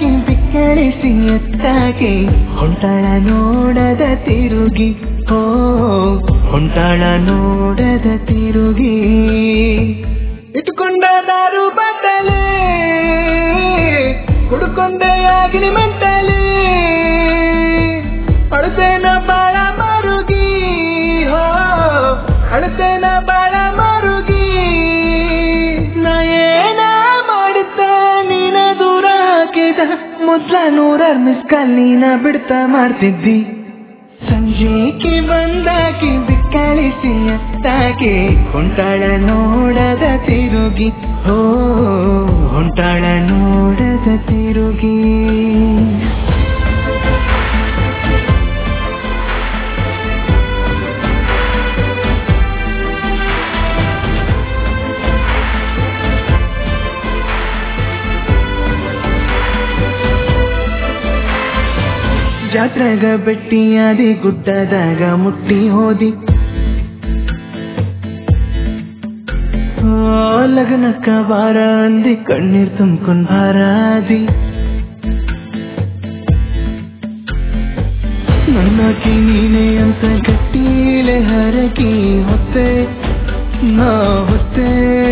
ಬಂದಾಕಿ ಬಿಕ್ಕಳಿಸಿ ಎತ್ತಾಕಿ ಹೊಂಟಾಳ ನೋಡದ ತಿರುಗಿ ಓ ಹೊಂಟಾಳ ನೋಡದ ತಿರುಗಿ ಇಟ್ಕೊಂಡ ದಾರು ಬಟ್ಟಲೆ ಕುಡ್ಕೊಂಡೆ ಆಗಿನ ಮೆಂಟಲೆ ಅಳಸೇನ ಬಾಳ ಮರುಗಿ ಹೋ ಅಳಸೇನ ಬಾಳ ಮರುಗಿ ನಾ ಏನ ಮಾಡುತ್ತ ನೀನ ದೂರ ಹಾಕಿದ ಮೊದ್ಲ ನೂರಾರ್ ಮಿಸ್ ಕಾಲ್ ನೀನ ಬಿಡ್ತಾ ಮಾಡ್ತಿದ್ದಿ ಸಂಜೆಗೆ ಬಂದಾಕಿ ಬಿಕ್ಕಳಿಸಿ ಅತ್ತಾಕಿ ಹೊಂಟಾಳ ನೋಡದ ತಿರುಗಿ ಹೋ ಹೊಂಟಾಳ ನೋಡದ ತಿರುಗಿ ಜಾತ್ರೆಗ ಬೆಟ್ಟಿಯಾದಿ ಗುಡ್ಡದಾಗ ಮುಟ್ಟಿ ಹೋದಿ ಓ, ಲಗ್ನಕ್ಕ ಬಾರ ಅಂದಿ ಕಣ್ಣೀರ್ ತುಂಬ್ಕೊಂಡ್ ಬಾರಾದಿ ನನ್ನಕಿ ನೀನೆ ಅಂತ ಗಟ್ಟೀಲೆ ಹರಕಿ ಹೊತ್ತೆ ನಾ ಹೊತ್ತೆ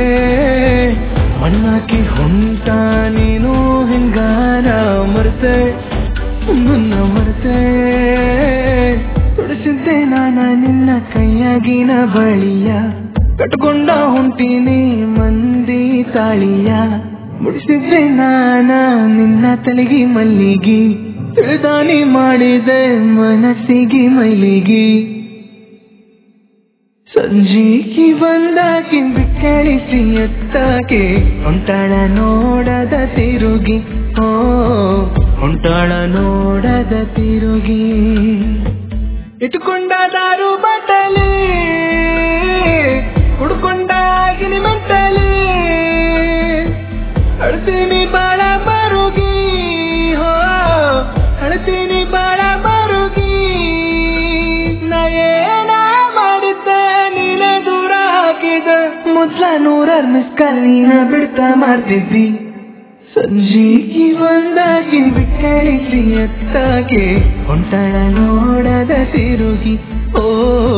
ಮಣ್ಣಾಕಿ ಹೊಂಟ ನೀನು ಹಿಂಗಾರ ಮರ್ತೆ ನನ್ನ ಮರೆತೆ ತುಡಿಸಿದ್ದೆ ನಾನ ನಿನ್ನ ಕೈಯಾಗಿನ ಬಳಿಯ ಕಟ್ಕೊಂಡ ಹೊಂಟೀನಿ ಮಂದಿ ತಾಳಿಯ ಮುಡಿಸಿದ್ದೆ ನಾನ ನಿನ್ನ ತಲೆಗಿ ಮಲ್ಲಿಗಿ ತಿಳಿದಾನಿ ಮಾಡಿದೆ ಮನಸ್ಸಿಗೆ ಮೈಲಿಗಿ ಸಂಜೀಕಿ ಬಂದಾಕಿ ಬಿಕ್ಕಳಿಸಿ ಎತ್ತಾಕೆ ಹೊಂಟಾಳ ನೋಡದ ತಿರುಗಿ ಓ ಹೊಂಟಾಳ ನೋಡದ ತಿರುಗಿ ಇಟ್ಕೊಂಡ ದಾರು ಬಟ್ಟಲೆ ಕುಡ್ಕೊಂಡ ಆಗಿನ ಮೆಂಟಲೆ ಅಳ್ತೀನಿ ಬಾಳ ಬರುಗಿ ಹೋ ಅಳ್ತೀನಿ ಬಾಳ ಬರುಗಿ ನಾ ಏನ ಮಾಡಿದ್ದೆ ನೀನ ದೂರ ಹಾಕಿದ ಮೊದ್ಲ ನೂರಾರ್ ಮಿಸ್ ಕಾಲ್ ನೀನ ಬಿಡ್ತಾ ಮಾಡ್ತಿದ್ದಿ ಸಂಜೀಗಿ ಬಂದಾಗಿ ಬಿಕ್ಕಳಿಸಿ ಎತ್ತಾಕೆ ಹೊಂಟಾಳ ನೋಡದ ತಿರುಗಿ ಓ